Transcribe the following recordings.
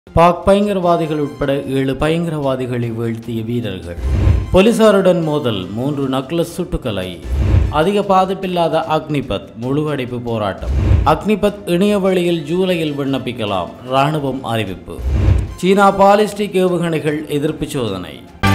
பாக் பயங்கரவாதிகள் உட்பட ஏழு பயங்கரவாதிகளை வீழ்த்திய வீரர்கள் போலீசாருடன் மோதல் மூன்று நக்லஸ் சுட்டுக்கலை அதிக பாதிப்பில்லாத அக்னிபத் முழு அடைப்பு போராட்டம் அக்னிபத் இணைய வழியில் ஜூலையில் விண்ணப்பிக்கலாம் ராணுவம் அறிவிப்பு சீனா பாலிஸ்டிக் ஏவுகணைகள் எதிர்ப்பு சோதனை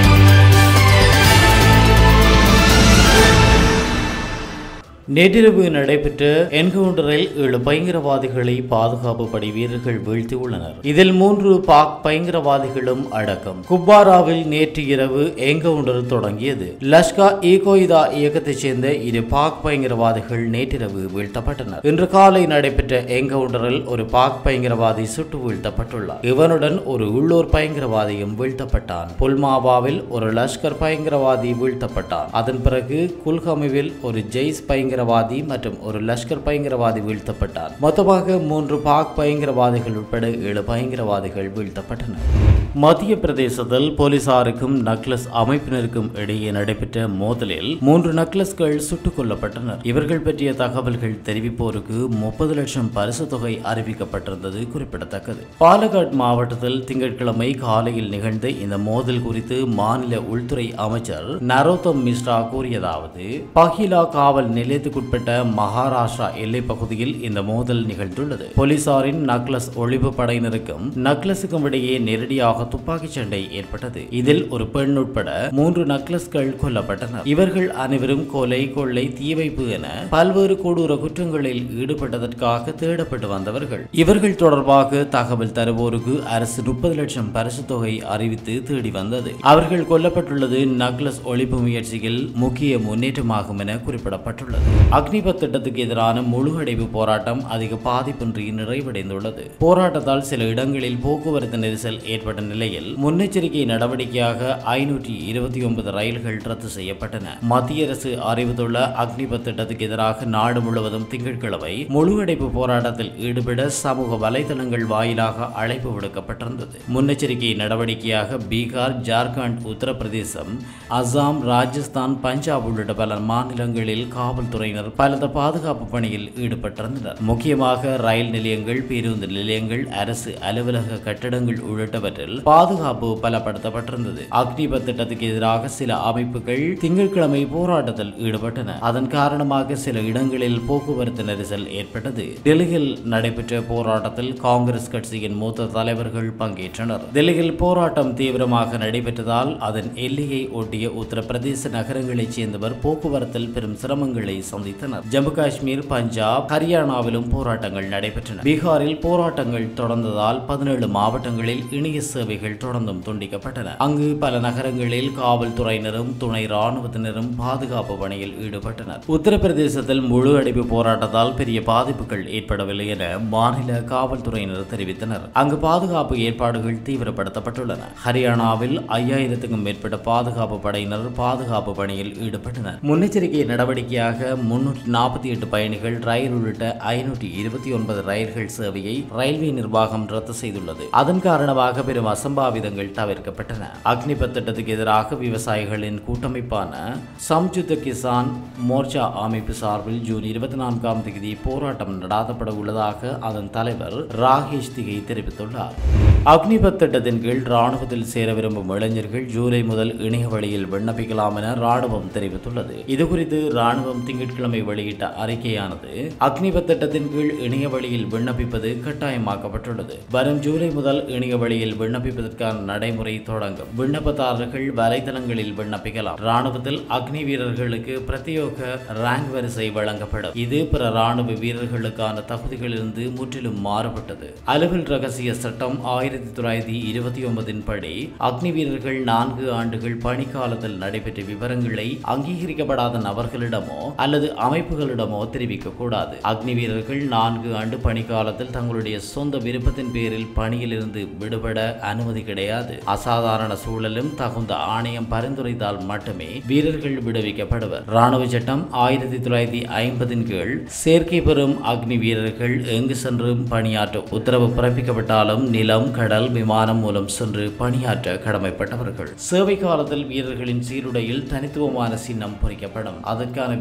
நேற்றிரவு நடைபெற்ற என்கவுண்டரில் ஏழு பயங்கரவாதிகளை பாதுகாப்பு படை வீரர்கள் வீழ்த்தியுள்ளனர் இதில் மூன்று பாக் பயங்கரவாதிகளும் அடக்கம் குப்வாராவில் நேற்று இரவு என்கவுண்டர் தொடங்கியது லஷ்கா இ கொய்தா இயக்கத்தைச் சேர்ந்த இரு பாக் பயங்கரவாதிகள் நேற்றிரவு வீழ்த்தப்பட்டனர் இன்று காலை நடைபெற்ற என்கவுண்டரில் ஒரு பாக் பயங்கரவாதி சுட்டு வீழ்த்தப்பட்டுள்ளார் இவனுடன் ஒரு உள்ளூர் பயங்கரவாதியும் வீழ்த்தப்பட்டான் புல்மாவாவில் ஒரு லஷ்கர் பயங்கரவாதி வீழ்த்தப்பட்டான் அதன் பிறகு குல்கமுவில் ஒரு ஜெய்ஸ் பயங்கரவாதி மற்றும் ஒரு லஷ்கர் பயங்கரவாதி வீழ்த்தப்பட்டார் மொத்தமாக மூன்று பாக் பயங்கரவாதிகள் உட்பட ஏழு பயங்கரவாதிகள் வீழ்த்தப்பட்டனர் மத்திய பிரதேசத்தில் போலீசாருக்கும் நக்லஸ் அமைப்பினருக்கும் இடையே நடைபெற்ற மோதலில் மூன்று நக்லஸ்கள் சுட்டுக் கொல்லப்பட்டனர் இவர்கள் பற்றிய தகவல்கள் தெரிவிப்போருக்கு முப்பது லட்சம் பரிசு தொகை அறிவிக்கப்பட்டிருந்தது குறிப்பிடத்தக்கது பாலக்காட் மாவட்டத்தில் திங்கட்கிழமை காலையில் நிகழ்ந்த இந்த மோதல் குறித்து மாநில உள்துறை அமைச்சர் நரோத்தம் மிஸ்ரா கூறியதாவது பஹிலா காவல் நிலையத்துக்குட்பட்ட மகாராஷ்டிரா எல்லைப் பகுதியில் இந்த மோதல் நிகழ்ந்துள்ளது போலீசாரின் நக்லஸ் ஒழிப்பு படையினருக்கும் நக்லஸுக்கும் இடையே நேரடியாக துப்பாக்கிச் சண்டை ஏற்பட்டது இதில் ஒரு பெண் உட்பட மூன்று நக்லஸ்கள் கொல்லப்பட்டனர் இவர்கள் அனைவரும் கொலை கொள்ளை தீ வைப்பு என பல்வேறு கொடூர குற்றங்களில் ஈடுபட்டதற்காக தேடப்பட்டு வந்தவர்கள் இவர்கள் தொடர்பாக தகவல் தருவோருக்கு அரசு முப்பது லட்சம் பரிசு தொகை அறிவித்து தேடி வந்தது அவர்கள் கொல்லப்பட்டுள்ளது நக்லஸ் ஒழிப்பு முயற்சியில் முக்கிய முன்னேற்றமாகும் என குறிப்பிடப்பட்டுள்ளது அக்னிபத் திட்டத்துக்கு எதிரான முழு அடைவு போராட்டம் அதிக பாதிப்பின்றி நிறைவடைந்துள்ளது போராட்டத்தால் சில இடங்களில் போக்குவரத்து நெரிசல் ஏற்பட்ட நிலையில் முன்னெச்சரிக்கை நடவடிக்கையாக ஐநூற்றி இருபத்தி ஒன்பது ரயில்கள் ரத்து செய்யப்பட்டன மத்திய அரசு அறிவித்துள்ள அக்னிபத் திட்டத்துக்கு எதிராக நாடு முழுவதும் திங்கட்கிழமை முழு அடைப்பு போராட்டத்தில் ஈடுபட சமூக வலைதளங்கள் வாயிலாக அழைப்பு விடுக்கப்பட்டிருந்தது முன்னெச்சரிக்கை நடவடிக்கையாக பீகார் ஜார்க்கண்ட் உத்தரப்பிரதேசம் அசாம் ராஜஸ்தான் பஞ்சாப் உள்ளிட்ட பல மாநிலங்களில் காவல்துறையினர் பலத பாதுகாப்பு பணியில் ஈடுபட்டிருந்தனர் முக்கியமாக ரயில் நிலையங்கள் பேருந்து நிலையங்கள் அரசு அலுவலக கட்டடங்கள் உள்ளிட்டவற்றில் பாதுகாப்பு பலப்படுத்தப்பட்டிருந்தது அக்னிபத் திட்டத்துக்கு எதிராக சில அமைப்புகள் திங்கட்கிழமை போராட்டத்தில் ஈடுபட்டன அதன் காரணமாக சில இடங்களில் போக்குவரத்து நெரிசல் ஏற்பட்டது டெல்லியில் நடைபெற்ற போராட்டத்தில் காங்கிரஸ் கட்சியின் மூத்த தலைவர்கள் பங்கேற்றனர் டெல்லியில் போராட்டம் தீவிரமாக நடைபெற்றதால் அதன் எல்லையை ஒட்டிய உத்தரப்பிரதேச நகரங்களைச் சேர்ந்தவர் போக்குவரத்தில் பெரும் சிரமங்களை சந்தித்தனர் ஜம்மு காஷ்மீர் பஞ்சாப் ஹரியானாவிலும் போராட்டங்கள் நடைபெற்றன பீகாரில் போராட்டங்கள் தொடர்ந்ததால் பதினேழு மாவட்டங்களில் இணைய சேவைகள் தொடர்ந்தும் துண்டிக்கப்பட்டன அங்கு பல நகரங்களில் காவல்துறையினரும் துணை ராணுவத்தினரும் பாதுகாப்பு பணியில் ஈடுபட்டனர் உத்தரப்பிரதேசத்தில் முழு அடைப்பு போராட்டத்தால் பெரிய பாதிப்புகள் ஏற்படவில்லை என மாநில காவல்துறையினர் தெரிவித்தனர் அங்கு பாதுகாப்பு ஏற்பாடுகள் தீவிரப்படுத்தப்பட்டுள்ளன ஹரியானாவில் ஐயாயிரத்துக்கும் மேற்பட்ட பாதுகாப்பு படையினர் பாதுகாப்பு பணியில் ஈடுபட்டனர் முன்னெச்சரிக்கை நடவடிக்கையாக முன்னூற்றி நாற்பத்தி எட்டு பயணிகள் ரயில் உள்ளிட்ட ஐநூற்றி இருபத்தி ஒன்பது ரயில்கள் சேவையை ரயில்வே நிர்வாகம் ரத்து செய்துள்ளது அதன் காரணமாக பெரும் அசம்பாவிதங்கள் தவிர்க்கப்பட்டன அக்னிபத் திட்டத்துக்கு எதிராக விவசாயிகளின் கூட்டமைப்பான சம்யுத்த கிசான் மோர்ச்சா அமைப்பு சார்பில் ஜூன் இருபத்தி நான்காம் தேதி போராட்டம் நடாத்தப்பட உள்ளதாக அதன் தலைவர் ராகேஷ் திகை தெரிவித்துள்ளார் அக்னிபத் திட்டத்தின் கீழ் ராணுவத்தில் சேர விரும்பும் இளைஞர்கள் ஜூலை முதல் இணைய வழியில் விண்ணப்பிக்கலாம் என ராணுவம் தெரிவித்துள்ளது இதுகுறித்து ராணுவம் திங்கட்கிழமை வெளியிட்ட அறிக்கையானது அக்னிபத் திட்டத்தின் கீழ் இணைய வழியில் விண்ணப்பிப்பது கட்டாயமாக்கப்பட்டுள்ளது வரும் ஜூலை முதல் இணைய வழியில் விண்ணப்பிப்பதற்கான நடைமுறை தொடங்கும் விண்ணப்பதாரர்கள் வலைதளங்களில் விண்ணப்பிக்கலாம் ராணுவத்தில் அக்னி வீரர்களுக்கு பிரத்யேக ரேங்க் வரிசை வழங்கப்படும் இது பிற ராணுவ வீரர்களுக்கான தகுதிகளிலிருந்து முற்றிலும் மாறுபட்டது அலுவல் ரகசிய சட்டம் ஆயிரத்தி தொள்ளாயிரத்தி இருபத்தி ஒன்பதின் படி அக்னி வீரர்கள் நான்கு ஆண்டுகள் பணிக்காலத்தில் நடைபெற்ற விவரங்களை அங்கீகரிக்கப்படாத நபர்களிடமோ அல்லது அமைப்புகளிடமோ தெரிவிக்க கூடாது அக்னி வீரர்கள் நான்கு ஆண்டு பணிக்காலத்தில் தங்களுடைய சொந்த விருப்பத்தின் பேரில் பணியிலிருந்து விடுபட அனுமதி கிடையாது அசாதாரண சூழலும் தகுந்த ஆணையம் பரிந்துரைத்தால் மட்டுமே வீரர்கள் விடுவிக்கப்படுவர் ராணுவ சட்டம் ஆயிரத்தி தொள்ளாயிரத்தி ஐம்பதின் கீழ் சேர்க்கை பெறும் அக்னி வீரர்கள் எங்கு சென்றும் பணியாற்ற உத்தரவு பிறப்பிக்கப்பட்டாலும் நிலம் கடல் விமானம் மூலம் சென்று பணியாற்ற கடமைப்பட்டவர்கள் சேவை காலத்தில் வீரர்களின் சீருடையில் தனித்துவமான சின்னம் பொறிக்கப்படும் அதற்கான விரிவான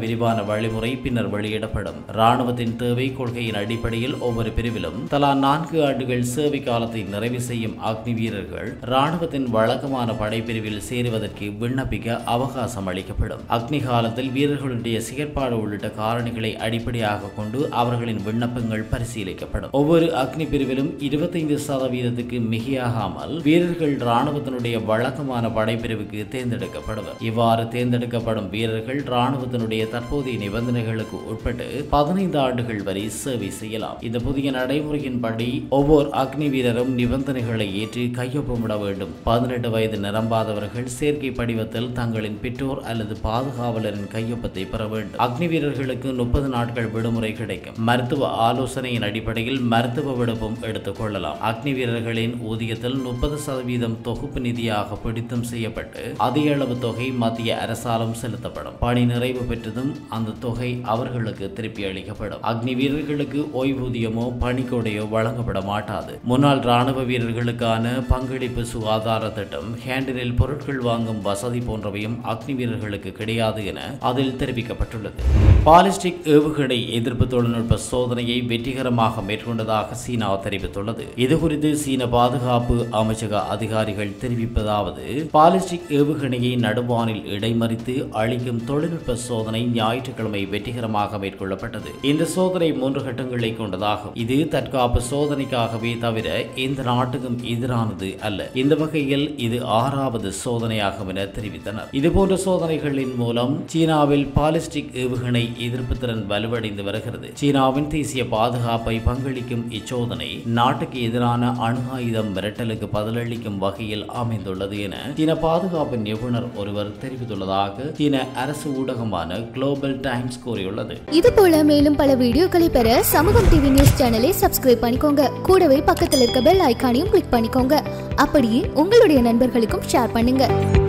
வழிமுறை பின்னர் வெளியிடப்படும் ராணுவத்தின் தேவை கொள்கையின் அடிப்படையில் ஒவ்வொரு பிரிவிலும் தலா நான்கு ஆண்டுகள் சேவை காலத்தை நிறைவு செய்யும் அக்னி வீரர்கள் ராணுவத்தின் வழக்கமான படைப்பிரிவில் சேருவதற்கு விண்ணப்பிக்க அவகாசம் அளிக்கப்படும் அக்னி காலத்தில் வீரர்களுடைய செயற்பாடு உள்ளிட்ட காரணிகளை அடிப்படையாக கொண்டு அவர்களின் விண்ணப்பங்கள் பரிசீலிக்கப்படும் ஒவ்வொரு அக்னி பிரிவிலும் இருபத்தைந்து சதவீதத்துக்கு மிகையாகாமல் வீரர்கள் ராணுவத்தினுடைய வழக்கமான படைப்பிரிவுக்கு தேர்ந்தெடுக்கப்படுவர் இவ்வாறு தேர்ந்தெடுக்கப்படும் வீரர்கள் ராணுவத்தினுடைய தற்போதைய நிபந்தனைகளுக்கு உட்பட்டு பதினைந்து ஆண்டுகள் வரை சேவை செய்யலாம் இந்த புதிய நடைமுறையின்படி ஒவ்வொரு அக்னி வீரரும் நிபந்தனைகளை ஏற்று கையொப்பமிட வேண்டும் பதினெட்டு வயது நிரம்பாதவர்கள் சேர்க்கை படிவத்தில் தங்களின் பெற்றோர் அல்லது பாதுகாவலரின் கையொப்பத்தை பெற வேண்டும் அக்னி வீரர்களுக்கு முப்பது நாட்கள் விடுமுறை கிடைக்கும் மருத்துவ ஆலோசனையின் அடிப்படையில் மருத்துவ விடுப்பும் எடுத்துக் கொள்ளலாம் அக்னி வீரர்களின் ஊதியத்தில் முப்பது சதவீதம் தொகுப்பு நிதியாக பிடித்தம் செய்யப்பட்டு அதிக அளவு தொகை மத்திய அரசாலும் செலுத்தப்படும் பணி நிறைவு பெற்றதும் அந்த தொகை அவர்களுக்கு திருப்பி அளிக்கப்படும் அக்னி வீரர்களுக்கு ஓய்வூதியமோ பணிக்கொடையோ வழங்கப்பட மாட்டாது முன்னாள் ராணுவ வீரர்களுக்கான பங்களிப்பு சுகாதார திட்டம் ஹேண்டிலில் பொருட்கள் வாங்கும் வசதி போன்றவையும் அக்னி வீரர்களுக்கு கிடையாது என அதில் தெரிவிக்கப்பட்டுள்ளது பாலிஸ்டிக் ஏவுகணை எதிர்ப்பு தொழில்நுட்ப சோதனையை வெற்றிகரமாக மேற்கொண்டதாக சீனா தெரிவித்துள்ளது இதுகுறித்து சீன பாதுகாப்பு அமைச்சக அதிகாரிகள் தெரிவிப்பதாவது பாலிஸ்டிக் ஏவுகணையை நடுவானில் இடைமறித்து அழிக்கும் தொழில்நுட்ப சோதனை ஞாயிற்றுக்கிழமை வெற்றிகரமாக மேற்கொள்ளப்பட்டது இந்த சோதனை மூன்று கட்டங்களை கொண்டதாகும் இது தற்காப்பு சோதனைக்காகவே தவிர எந்த நாட்டுக்கும் எதிரானது அல்ல இந்த வகையில் இது ஆறாவது சோதனையாகும் என தெரிவித்தனர் இதுபோன்ற சோதனைகளின் மூலம் சீனாவில் பாலிஸ்டிக் ஏவுகணை எதிர்ப்பு திறன் வலுவடைந்து வருகிறது சீனாவின் தேசிய பாதுகாப்பை பங்களிக்கும் இச்சோதனை நாட்டுக்கு எதிரான அணு ஆயுதம் மிரட்டலுக்கு பதிலளிக்கும் வகையில் அமைந்துள்ளது என சீன பாதுகாப்பு நிபுணர் ஒருவர் தெரிவித்துள்ளதாக சீன அரசு ஊடகமான குளோபல் டைம்ஸ் கூறியுள்ளது இது போல மேலும் பல வீடியோக்களை பெற சமூகம் டிவி நியூஸ் சேனலை சப்ஸ்கிரைப் பண்ணிக்கோங்க கூடவே பக்கத்தில் இருக்க பெல் ஐகானையும் கிளிக் பண்ணிக்கோங்க அப்படியே உங்களுடைய நண்பர்களுக்கும் ஷேர் பண்ணுங்க